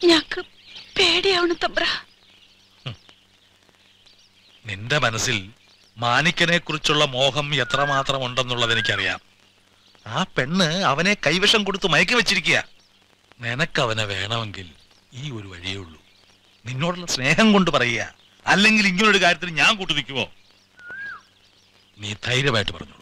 ഞങ്ങക്ക് പേടിയാവണ തമ്പ്ര നിന്റെ മനസ്സിൽ മാണിക്കനെ കുറിച്ചുള്ള മോഹം എത്രമാത്രം ഉണ്ടെന്നുള്ളത് എനിക്കറിയാം ആ പെണ്ണ് അവനെ കൈവശം കൊടുത്ത് മയക്കി വെച്ചിരിക്കുക നിനക്കവനെ വേണമെങ്കിൽ ഈ ഒരു വഴിയേ ഉള്ളൂ നിന്നോടുള്ള സ്നേഹം കൊണ്ട് പറയുക അല്ലെങ്കിൽ ഇങ്ങനൊരു കാര്യത്തിന് ഞാൻ കൂട്ടു നിൽക്കുമോ നീ ധൈര്യമായിട്ട് പറഞ്ഞോളൂ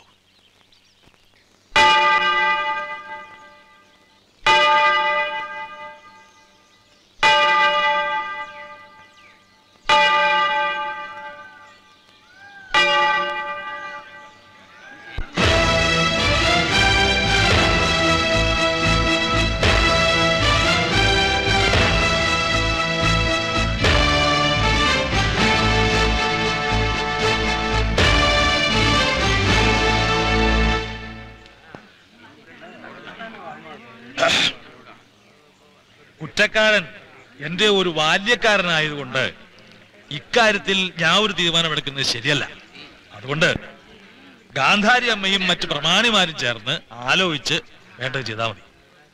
കുറ്റക്കാരൻ എന്റെ ഒരു ബാല്യക്കാരനായതുകൊണ്ട് ഇക്കാര്യത്തിൽ ഞാൻ ഒരു തീരുമാനമെടുക്കുന്നത് ശരിയല്ല അതുകൊണ്ട് ഗാന്ധാരി അമ്മയും മറ്റു പ്രമാണിമാരും ചേർന്ന് ആലോചിച്ച് വേണ്ടത് ചെയ്താൽ മതി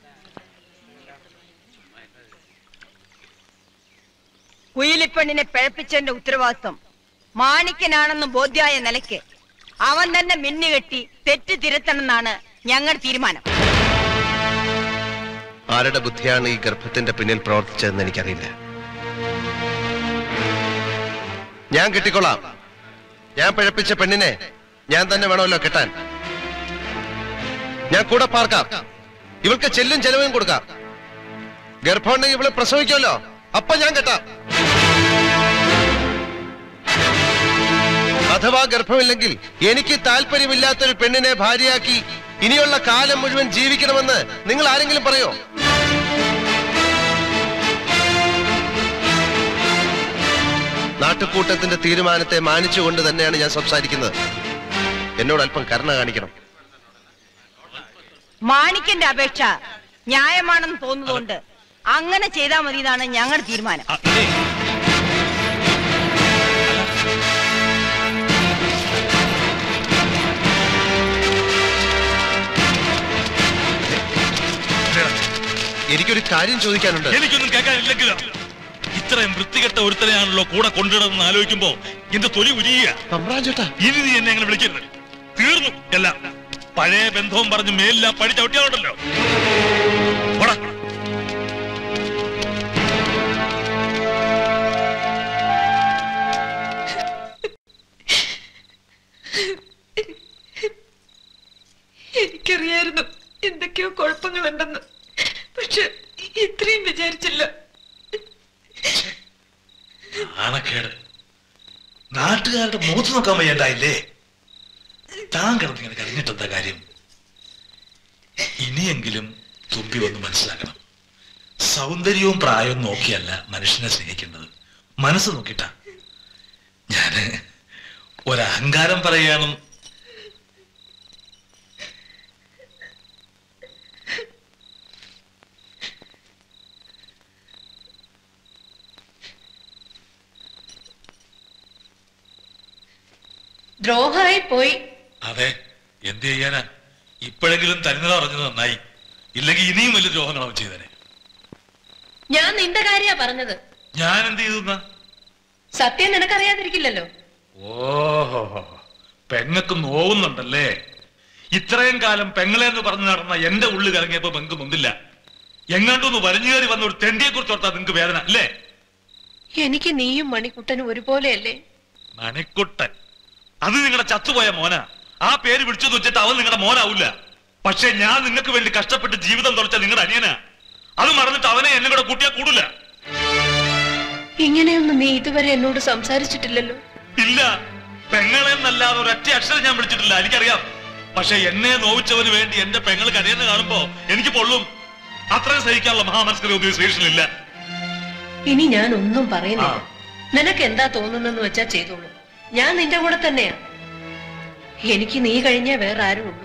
കുയിലിപ്പെണ്ണിനെ പിഴപ്പിച്ചതിന്റെ ഉത്തരവാദിത്വം മാണിക്കനാണെന്ന് ബോധ്യായ നിലയ്ക്ക് അവൻ തന്നെ മിന്നുകെട്ടി തെറ്റ് തിരുത്തണമെന്നാണ് ഞങ്ങളുടെ തീരുമാനം ആരുടെ ബുദ്ധിയാണ് ഈ ഗർഭത്തിന്റെ പിന്നിൽ പ്രവർത്തിച്ചതെന്ന് എനിക്കറിയില്ല ഞാൻ കെട്ടിക്കൊള്ളാം ഞാൻ പിഴപ്പിച്ച പെണ്ണിനെ ഞാൻ തന്നെ വേണമല്ലോ കെട്ടാൻ ഞാൻ കൂടെ പാർക്കാം ഇവൾക്ക് ചെല്ലും ചെലവും കൊടുക്കാം ഗർഭമുണ്ടെങ്കിൽ ഇവള് പ്രസവിക്കുമല്ലോ അപ്പൊ ഞാൻ കെട്ടാം അഥവാ ഗർഭമില്ലെങ്കിൽ എനിക്ക് താല്പര്യമില്ലാത്തൊരു പെണ്ണിനെ ഭാര്യയാക്കി ഇനിയുള്ള കാലം മുഴുവൻ ജീവിക്കണമെന്ന് നിങ്ങൾ ആരെങ്കിലും പറയോ നാട്ടുകൂട്ടത്തിന്റെ തീരുമാനത്തെ മാനിച്ചുകൊണ്ട് തന്നെയാണ് ഞാൻ സംസാരിക്കുന്നത് എന്നോട് അല്പം കരുണ കാണിക്കണം മാണിക്കന്റെ അപേക്ഷ ന്യായമാണെന്ന് തോന്നുന്നതുകൊണ്ട് അങ്ങനെ ചെയ്താൽ മതി എന്നാണ് ഞങ്ങളുടെ തീരുമാനം ആ, ഇതേ. ഇതേടാ. എനിക്കൊരു കാര്യം ചോദിക്കാനുണ്ട് എനിക്കൊന്നും കേൾക്കാനില്ലെങ്കിലോ ഇത്രയും വൃത്തികെട്ട ഒരുത്തനെയാണല്ലോ കൂടെ കൊണ്ടിടുന്നത് ആലോചിക്കുമ്പോ എന്റെ തൊലി ഉരിയുക തമ്പ്രാൻ ചേട്ടാ ഇനി നീ എന്നെ അങ്ങനെ വിളിക്കരുത് തീർന്നു എല്ലാം പഴയ ബന്ധവും പറഞ്ഞ് മേലില്ല പടി ചവിട്ടിയാലുണ്ടല്ലോ പോടാ. എനിക്കറിയായിരുന്നു എന്തൊക്കെയോ കുഴപ്പങ്ങളുണ്ടെന്ന് പക്ഷെ ഇത്രയും വിചാരിച്ചില്ല നാണക്കേട് നാട്ടുകാരുടെ മുഖത്ത് നോക്കാൻ വയ്യണ്ടായില്ലേ താൻ കിടന്നിങ്ങനെ കരഞ്ഞിട്ടെന്താ കാര്യം ഇനിയെങ്കിലും തുമ്പി ഒന്ന് മനസ്സിലാക്കണം സൗന്ദര്യവും പ്രായവും നോക്കിയല്ല മനുഷ്യനെ സ്നേഹിക്കേണ്ടത് മനസ്സ് നോക്കിട്ടാ ഞാന് ഒരഹങ്കാരം പറയുകയാണെന്ന് ദ്രോഹമായി പോയി അതെ എന്ത് ചെയ്യാനാ ഇപ്പോഴെങ്കിലും തനിനില പറഞ്ഞത് നന്നായി ഇല്ലെങ്കിൽ ഇനിയും വലിയ ദ്രോഹങ്ങളാവും ചെയ്തനെ ഞാൻ നിന്റെ കാര്യാ പറഞ്ഞത് ഞാൻ എന്ത് ചെയ്തു സത്യം നിനക്കറിയാതിരിക്കില്ലല്ലോ ഓഹോ പെങ്ങക്ക് നോവുന്നുണ്ടല്ലേ ഇത്രയും കാലം പെങ്ങളെ എന്ന് പറഞ്ഞു നടന്ന എന്റെ ഉള്ളിൽ ഇറങ്ങിയപ്പോ പെങ്ക് നൊന്നില്ല എങ്ങാണ്ടൊന്ന് വലിഞ്ഞു കയറി വന്ന ഒരു തെണ്ടിയെ കുറിച്ച് ഓർത്താ നിങ്ങക്ക് വേദന അല്ലേ എനിക്ക് നീയും മണിക്കുട്ടനും ഒരുപോലെയല്ലേ മണിക്കുട്ടൻ അത് നിങ്ങളുടെ ചത്തുപോയ മോനാ ആ പേര് വിളിച്ചെന്ന് വെച്ചിട്ട് അവൻ നിങ്ങളുടെ മോനാവൂല പക്ഷെ ഞാൻ നിങ്ങൾക്ക് വേണ്ടി കഷ്ടപ്പെട്ട് ജീവിതം തുറച്ച നിങ്ങളുടെ അനിയനാ അത് മറന്നിട്ട് അവനെ എന്നെ കൂടെ കൂട്ടിയാ കൂടില്ല ഇങ്ങനെയൊന്നും നീ ഇതുവരെ എന്നോട് സംസാരിച്ചിട്ടില്ലല്ലോ ഇല്ല പെങ്ങളെ എന്നല്ലാതെ ഒരൊറ്റ അക്ഷരം ഞാൻ വിളിച്ചിട്ടില്ല എനിക്കറിയാം പക്ഷെ എന്നെ നോവിച്ചവന് വേണ്ടി എന്റെ പെങ്ങൾ കരയെന്ന് കാണുമ്പോ എനിക്ക് പൊള്ളും അത്രയും സഹിക്കാനുള്ള മഹാമനസ്കരൊന്നും സ്റ്റേഷനിലില്ല ഇനി ഞാൻ ഒന്നും പറയുന്നില്ല ആ. നിനക്ക് എന്താ തോന്നുന്നെന്ന് വെച്ചാ ചെയ്തോളൂ ഞാൻ നിന്റെ കൂടെ തന്നെയാ എനിക്ക് നീ കഴിഞ്ഞേ വേറെ ആരും ഉള്ളൂ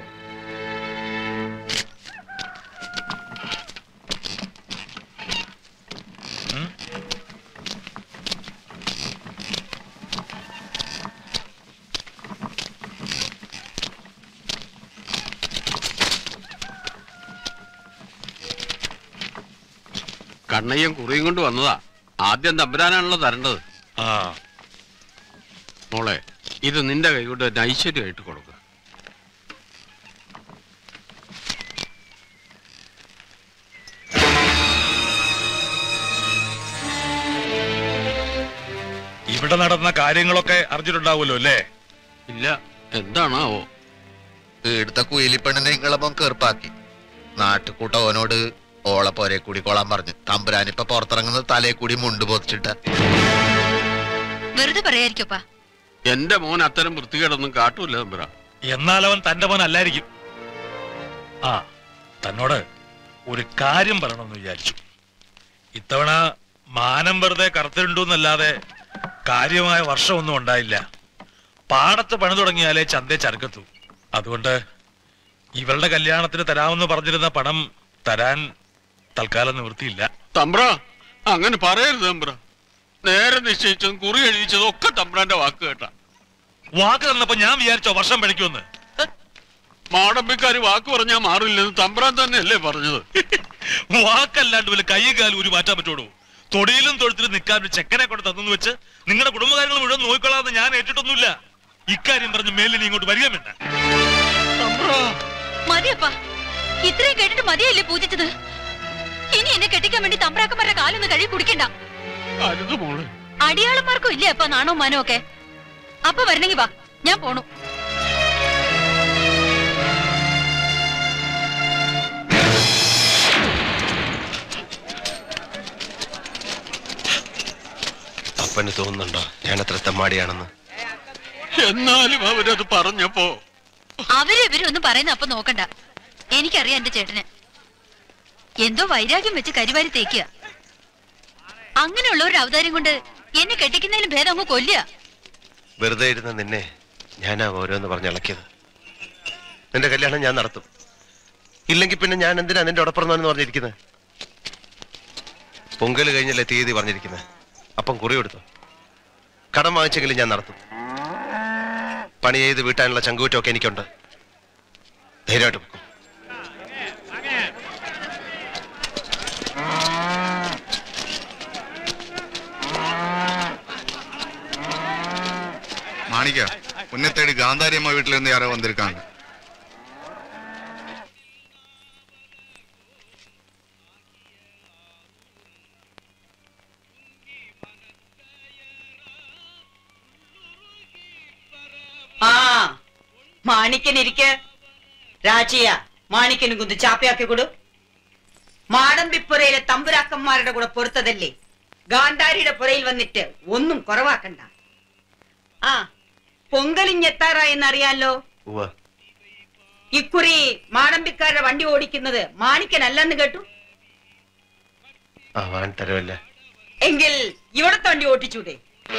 കണ്ണയ്യൻ കുറിയും കൊണ്ട് വന്നതാ ആദ്യം തമ്പുരാനാണല്ലോ തരേണ്ടത് ആ മോളെ ഇത് നിന്റെ കൈ കൊണ്ട് തന്നെ ഐശ്വര്യമായിട്ട് കൊടുക്കുക ഇവിടെ നടന്ന കാര്യങ്ങളൊക്കെ അറിഞ്ഞിട്ടുണ്ടാവുമല്ലോ അല്ലേ ഇല്ല എന്താണാവോ എടുത്ത കുയിലിപ്പെണ്ണിനെ ഇങ്ങളപ്പം കീർപ്പാക്കി നാട്ടുകൂട്ട ഓനോട് ഓളെ പോരെ കൂടി കൊള്ളാൻ പറഞ്ഞു തമ്പുരാനിപ്പൊ പുറത്തിറങ്ങുന്നത് തലേ കൂടി മുണ്ട് പൊതിച്ചിട്ട വെറുതെ പറയായിരിക്കപ്പാ എന്റെ മോൻ അത്തരം വൃത്തികേടൊന്നും കാട്ടൂല തമ്പുര എന്നാൽ അവൻ തന്റെ മോൻ അല്ലായിരിക്കും ആ തന്നോട് ഒരു കാര്യം പറയണമെന്ന് വിചാരിച്ചു ഇത്തവണ മാനം വെറുതെ കറുത്തിട്ടുണ്ടെന്നല്ലാതെ കാര്യമായ വർഷമൊന്നും ഉണ്ടായില്ല പാടത്ത് പണി തുടങ്ങിയാലേ ചന്തേ ചരക്കത്തു അതുകൊണ്ട് ഇവളുടെ കല്യാണത്തിന് തരാമെന്ന് പറഞ്ഞിരുന്ന പണം തരാൻ തൽക്കാലം നിവൃത്തിയില്ല തമ്പ്ര അങ്ങനെ പറയരുത് തമ്പ്ര നേരെ നിശ്ചയിച്ചതും കുറി എഴുതിച്ചതും ഒക്കെ തമ്പ്രാന്റെ വാക്ക് കേട്ടാ വാക്ക് തന്നപ്പോ ഞാൻ വിചാരിച്ചോ വർഷം പണിക്കുമെന്ന് മാടമ്പിക്കാര് വാക്ക് പറഞ്ഞാൽ മാറില്ലെന്ന് തമ്പ്രാൻ തന്നെയല്ലേ പറഞ്ഞത് വാക്കല്ലാണ്ട് വല്ല കൈയും കാലും ഒരു മാറ്റാൻ പറ്റുള്ളൂ തൊടിയിലും തൊഴുത്തിലും നിൽക്കാൻ ഒരു ചെക്കനെ കൊണ്ട് തന്നു വെച്ച് നിങ്ങളുടെ കുടുംബകാര്യങ്ങൾ മുഴുവൻ നോക്കിക്കൊള്ളാന്ന് ഞാൻ ഏറ്റിട്ടൊന്നുമില്ല ഇക്കാര്യം പറഞ്ഞ് മേലിൽ നീ ഇങ്ങോട്ട് വരിക വേണ്ട മതിയപ്പാ ഇത്രയും കേട്ടിട്ട് മതിയല്ലേ പൂജിച്ചത് ഇനി എന്നെ കെട്ടിക്കാൻ വേണ്ടി തമ്പ്രാക്കന്മാരുടെ കാലൊന്ന് കഴുകി കുടിക്കണ്ട അരുത് മോളെ അടിയാളന്മാർക്കും ഇല്ലേ അപ്പ നാണോ മാനോ ഒക്കെ അപ്പൊ വരണെങ്കി വാ ഞാൻ പോണു അപ്പന് തോന്നുന്നുണ്ടോ ഞാൻ അത്ര തെമ്മാടിയാണെന്ന് എന്നാലും അവരത് പറഞ്ഞപ്പോ അവര് ഇവരും ഒന്നും പറയുന്ന അപ്പൊ നോക്കണ്ട എനിക്കറിയാം എന്റെ ചേട്ടന് എന്തോ വൈരാഗ്യം വെച്ച് കരിവാരി തേക്കുക അങ്ങനെയുള്ള ഒരു അവതാരം കൊണ്ട് എന്നെ കെട്ടിക്കുന്നതിലും ഭേദം അങ്ങ് കൊല്ലുക വെറുതെ ഇരുന്ന നിന്നെ ഞാനാ ഓരോന്ന് പറഞ്ഞിളക്കിയത് നിന്റെ കല്യാണം ഞാൻ നടത്തും ഇല്ലെങ്കിൽ പിന്നെ ഞാൻ എന്തിനാ നിന്റെ ഉടപ്പിറന്നെന്ന് പറഞ്ഞിരിക്കുന്നത് പൊങ്കൽ കഴിഞ്ഞല്ലേ തീയതി പറഞ്ഞിരിക്കുന്നത് അപ്പം കുറി കൊടുത്തു കടം വാങ്ങിച്ചെങ്കിലും ഞാൻ നടത്തും പണി ചെയ്ത് വീട്ടാനുള്ള ചങ്കൂറ്റമൊക്കെ എനിക്കുണ്ട് ധൈര്യമായിട്ട് പൊക്കോ மாணிக்க உன்னை தேடி காந்தாரி அம்மா வீட்டுல இருந்து யாரோ வந்திருக்காங்க ആ മാണിക്കനിരിക്ക രാജിയ മാണിക്കന് കുന്ത് ചാപ്പയാക്കി കൊടു മാടമ്പിപ്പുറയിലെ തമ്പുരാക്കന്മാരുടെ കൂടെ പൊറുത്തതല്ലേ ഗാന്ധാരിയുടെ പുറയിൽ വന്നിട്ട് ഒന്നും കുറവാക്കണ്ട ആ പൊങ്കലിഞ്ഞെത്താറായെന്നറിയാലോ ഉവ്വ ഇക്കുറി മാടമ്പിക്കാരുടെ വണ്ടി ഓടിക്കുന്നത് മാണിക്കനല്ലെന്ന് കേട്ടു ആ വാൻ തരവല്ല എങ്കിൽ ഇവിടത്തെ വണ്ടി ഓട്ടിച്ചൂടെ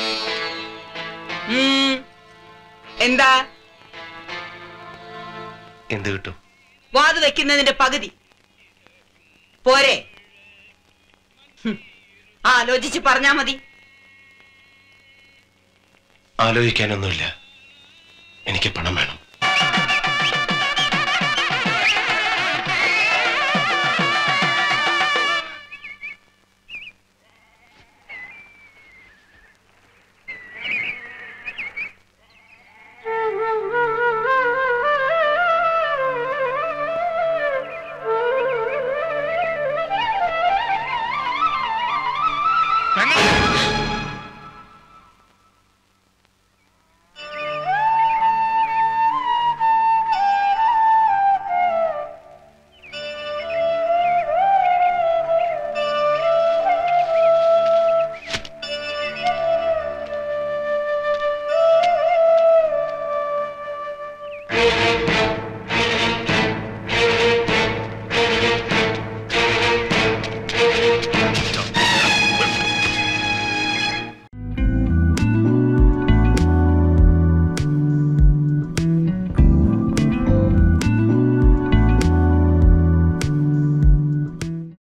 ഉം. എന്താ എന്ത് കിട്ടും വാത് വെക്കുന്നതിന്റെ പകുതി പോരെ ഹും. ആലോചിച്ച് പറഞ്ഞാ മതി ആലോചിക്കാനൊന്നുമില്ല എനിക്ക് പണം വേണം